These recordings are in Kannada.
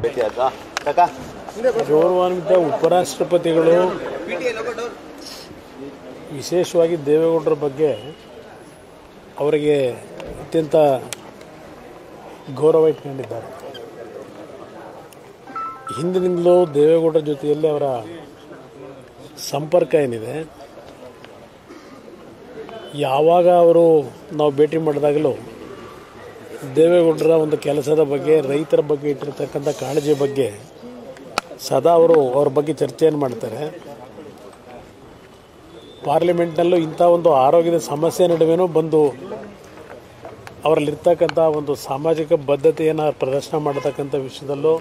ಭೇಟಿ ಆಯ್ತಾ ಕಾಕ ಗೌರವಾನ್ವಿತ ಉಪರಾಷ್ಟ್ರಪತಿಗಳು ವಿಶೇಷವಾಗಿ ದೇವೇಗೌಡರ ಬಗ್ಗೆ ಅವರಿಗೆ ಅತ್ಯಂತ ಗೌರವ ಇಟ್ಕೊಂಡಿದ್ದಾರೆ ಹಿಂದಿನಿಂದಲೂ ದೇವೇಗೌಡರ ಜೊತೆಯಲ್ಲಿ ಅವರ ಸಂಪರ್ಕ ಏನಿದೆ ಯಾವಾಗ ಅವರು ನಾವು ಭೇಟಿ ಮಾಡಿದಾಗಲೂ ದೇವೇಗೌಡರ ಒಂದು ಕೆಲಸದ ಬಗ್ಗೆ ರೈತರ ಬಗ್ಗೆ ಇಟ್ಟಿರ್ತಕ್ಕಂಥ ಕಾಳಜಿ ಬಗ್ಗೆ ಸದಾ ಅವರು ಅವ್ರ ಬಗ್ಗೆ ಚರ್ಚೆಯನ್ನು ಮಾಡ್ತಾರೆ ಪಾರ್ಲಿಮೆಂಟ್ನಲ್ಲೂ ಇಂಥ ಒಂದು ಆರೋಗ್ಯದ ಸಮಸ್ಯೆ ನಡುವೆನೂ ಬಂದು ಅವರಲ್ಲಿರ್ತಕ್ಕಂಥ ಒಂದು ಸಾಮಾಜಿಕ ಬದ್ಧತೆಯನ್ನು ಪ್ರದರ್ಶನ ಮಾಡತಕ್ಕಂಥ ವಿಷಯದಲ್ಲೂ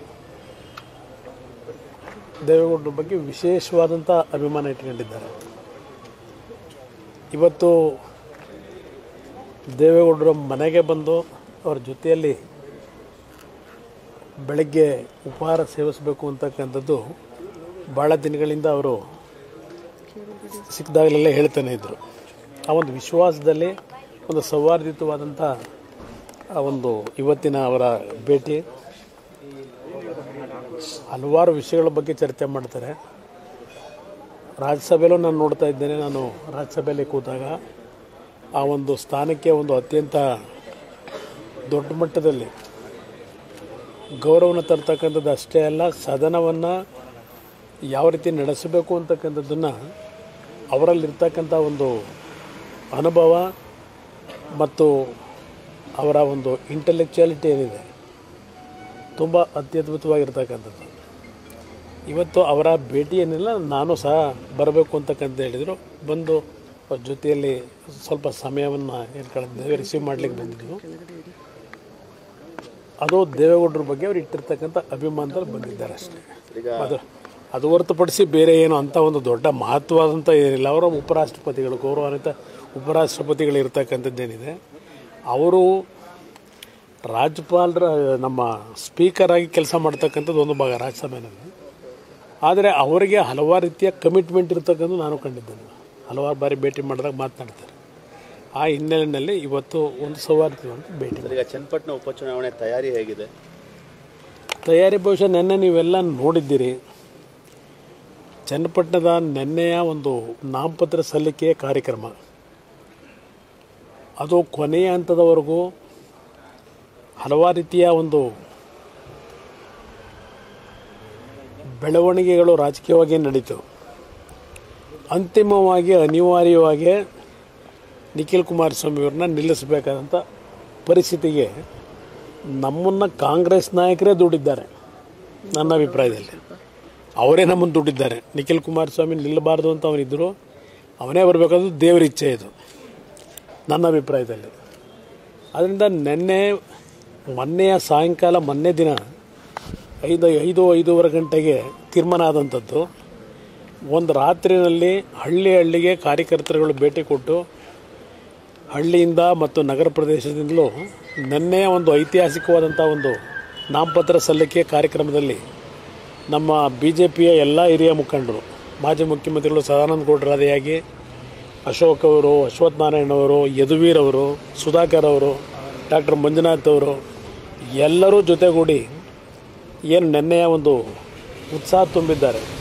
ದೇವೇಗೌಡರ ಬಗ್ಗೆ ವಿಶೇಷವಾದಂಥ ಅಭಿಮಾನ ಇಟ್ಕೊಂಡಿದ್ದಾರೆ ಇವತ್ತು ದೇವೇಗೌಡರ ಮನೆಗೆ ಬಂದು ಅವ್ರ ಜೊತೆಯಲ್ಲಿ ಬೆಳಗ್ಗೆ ಉಪಹಾರ ಸೇವಿಸಬೇಕು ಅಂತಕ್ಕಂಥದ್ದು ಭಾಳ ದಿನಗಳಿಂದ ಅವರು ಸಿಕ್ಕಿದಾಗಲೆಲ್ಲ ಹೇಳ್ತಾನೆ ಇದ್ದರು ಆ ಒಂದು ವಿಶ್ವಾಸದಲ್ಲಿ ಒಂದು ಸೌಹಾರ್ದಿತವಾದಂಥ ಆ ಒಂದು ಇವತ್ತಿನ ಅವರ ಭೇಟಿ ಹಲವಾರು ವಿಷಯಗಳ ಬಗ್ಗೆ ಚರ್ಚೆ ಮಾಡ್ತಾರೆ ರಾಜ್ಯಸಭೆಯಲ್ಲೂ ನಾನು ನೋಡ್ತಾ ಇದ್ದೇನೆ ನಾನು ರಾಜ್ಯಸಭೆಯಲ್ಲಿ ಕೂತಾಗ ಆ ಒಂದು ಸ್ಥಾನಕ್ಕೆ ಒಂದು ಅತ್ಯಂತ ದೊಡ್ಡ ಮಟ್ಟದಲ್ಲಿ ಗೌರವನ ತರ್ತಕ್ಕಂಥದ್ದು ಅಷ್ಟೇ ಅಲ್ಲ ಸದನವನ್ನು ಯಾವ ರೀತಿ ನಡೆಸಬೇಕು ಅಂತಕ್ಕಂಥದ್ದನ್ನು ಅವರಲ್ಲಿರ್ತಕ್ಕಂಥ ಒಂದು ಅನುಭವ ಮತ್ತು ಅವರ ಒಂದು ಇಂಟೆಲೆಕ್ಚುಯಾಲಿಟಿ ಏನಿದೆ ತುಂಬ ಅತ್ಯದ್ಭುತವಾಗಿರ್ತಕ್ಕಂಥದ್ದು ಇವತ್ತು ಅವರ ಭೇಟಿ ಏನಿಲ್ಲ ನಾನು ಸಹ ಬರಬೇಕು ಅಂತಕ್ಕಂತ ಹೇಳಿದರು ಬಂದು ಅವ್ರ ಜೊತೆಯಲ್ಲಿ ಸ್ವಲ್ಪ ಸಮಯವನ್ನು ಹೇಳ್ಕೊಂಡಿದ್ದೇವೆ ರಿಸೀವ್ ಮಾಡ್ಲಿಕ್ಕೆ ಬಂದಿದ್ದು ಅದು ದೇವೇಗೌಡರ ಬಗ್ಗೆ ಅವ್ರು ಇಟ್ಟಿರ್ತಕ್ಕಂಥ ಅಭಿಮಾನದಲ್ಲಿ ಬಂದಿದ್ದಾರೆ ಅಷ್ಟೇ ಅದು ಅದು ಹೊರತುಪಡಿಸಿ ಬೇರೆ ಏನು ಅಂತ ಒಂದು ದೊಡ್ಡ ಮಹತ್ವವಾದಂಥ ಏನಿಲ್ಲ ಅವರ ಉಪರಾಷ್ಟ್ರಪತಿಗಳು ಗೌರವಾನ್ವಿತ ಉಪರಾಷ್ಟ್ರಪತಿಗಳು ಇರ್ತಕ್ಕಂಥದ್ದೇನಿದೆ ಅವರು ರಾಜ್ಯಪಾಲರ ನಮ್ಮ ಸ್ಪೀಕರ್ ಆಗಿ ಕೆಲಸ ಮಾಡ್ತಕ್ಕಂಥದ್ದು ಒಂದು ಭಾಗ ರಾಜ್ಯಸಭೆಯಲ್ಲಿ ಆದರೆ ಅವರಿಗೆ ಹಲವಾರು ರೀತಿಯ ಕಮಿಟ್ಮೆಂಟ್ ಇರ್ತಕ್ಕಂಥ ನಾನು ಕಂಡಿದ್ದೇನೆ ಹಲವಾರು ಬಾರಿ ಭೇಟಿ ಮಾಡಿದಾಗ ಮಾತನಾಡ್ತಾರೆ ಆ ಹಿನ್ನೆಲೆಯಲ್ಲಿ ಇವತ್ತು ಒಂದು ಸೌಹಾರ್ದವಂತ ಭೇಟಿ ಸರ್, ಈಗ ಚನ್ನಪಟ್ಟಣ ಉಪಚುನಾವಣೆ ತಯಾರಿ ಹೇಗಿದೆ ತಯಾರಿ ಬಹುಶಃ ನಿನ್ನೆ ನೀವೆಲ್ಲ ನೋಡಿದ್ದೀರಿ ಚನ್ನಪಟ್ಟಣದ ನಿನ್ನೆಯ ಒಂದು ನಾಮಪತ್ರ ಸಲ್ಲಿಕೆಯ ಕಾರ್ಯಕ್ರಮ ಅದು ಕೊನೆಯ ಹಂತದವರೆಗೂ ಹಲವಾರು ರೀತಿಯ ಒಂದು ಬೆಳವಣಿಗೆಗಳು ರಾಜಕೀಯವಾಗಿ ನಡೀತು ಅಂತಿಮವಾಗಿ ಅನಿವಾರ್ಯವಾಗಿ ನಿಖಿಲ್ ಕುಮಾರಸ್ವಾಮಿಯವ್ರನ್ನ ನಿಲ್ಲಿಸಬೇಕಾದಂಥ ಪರಿಸ್ಥಿತಿಗೆ ನಮ್ಮನ್ನು ಕಾಂಗ್ರೆಸ್ ನಾಯಕರೇ ದುಡ್ಡಿದ್ದಾರೆ ನನ್ನ ಅಭಿಪ್ರಾಯದಲ್ಲಿ ಅವರೇ ನಮ್ಮನ್ನು ದುಡ್ಡಿದ್ದಾರೆ ನಿಖಿಲ್ ಕುಮಾರಸ್ವಾಮಿ ನಿಲ್ಲಬಾರ್ದು ಅಂತ ಅವನಿದ್ದರು ಅವನೇ ಬರಬೇಕಾದ್ರು ದೇವರ ಇಚ್ಛೆ ಇದು ನನ್ನ ಅಭಿಪ್ರಾಯದಲ್ಲಿ ಅದರಿಂದ ನಿನ್ನೆ ಮೊನ್ನೆಯ ಸಾಯಂಕಾಲ ಮೊನ್ನೆ ದಿನ ಐದು ಐದು ಐದೂವರೆ ಗಂಟೆಗೆ ತೀರ್ಮಾನ ಆದಂಥದ್ದು ಒಂದು ರಾತ್ರಿನಲ್ಲಿ ಹಳ್ಳಿ ಹಳ್ಳಿಗೆ ಕಾರ್ಯಕರ್ತರುಗಳು ಭೇಟಿ ಕೊಟ್ಟು ಹಳ್ಳಿಯಿಂದ ಮತ್ತು ನಗರ ಪ್ರದೇಶದಿಂದಲೂ ನಿನ್ನೆ ಒಂದು ಐತಿಹಾಸಿಕವಾದಂಥ ಒಂದು ನಾಮಪತ್ರ ಸಲ್ಲಿಕೆ ಕಾರ್ಯಕ್ರಮದಲ್ಲಿ ನಮ್ಮ ಬಿ ಜೆ ಪಿಯ ಎಲ್ಲ ಹಿರಿಯ ಮುಖಂಡರು ಮಾಜಿ ಮುಖ್ಯಮಂತ್ರಿಗಳು ಸದಾನಂದ ಗೌಡರಾದಿಯಾಗಿ ಅಶೋಕ್ ಅವರು ಅಶ್ವಥ್ ನಾರಾಯಣ್ ಅವರು ಯದುವೀರ್ ಅವರು ಸುಧಾಕರ್ ಅವರು ಡಾಕ್ಟರ್ ಮಂಜುನಾಥ್ ಅವರು ಎಲ್ಲರೂ ಜೊತೆಗೂಡಿ ಏನು ನೆನ್ನೆಯ ಒಂದು ಉತ್ಸಾಹ ತುಂಬಿದ್ದಾರೆ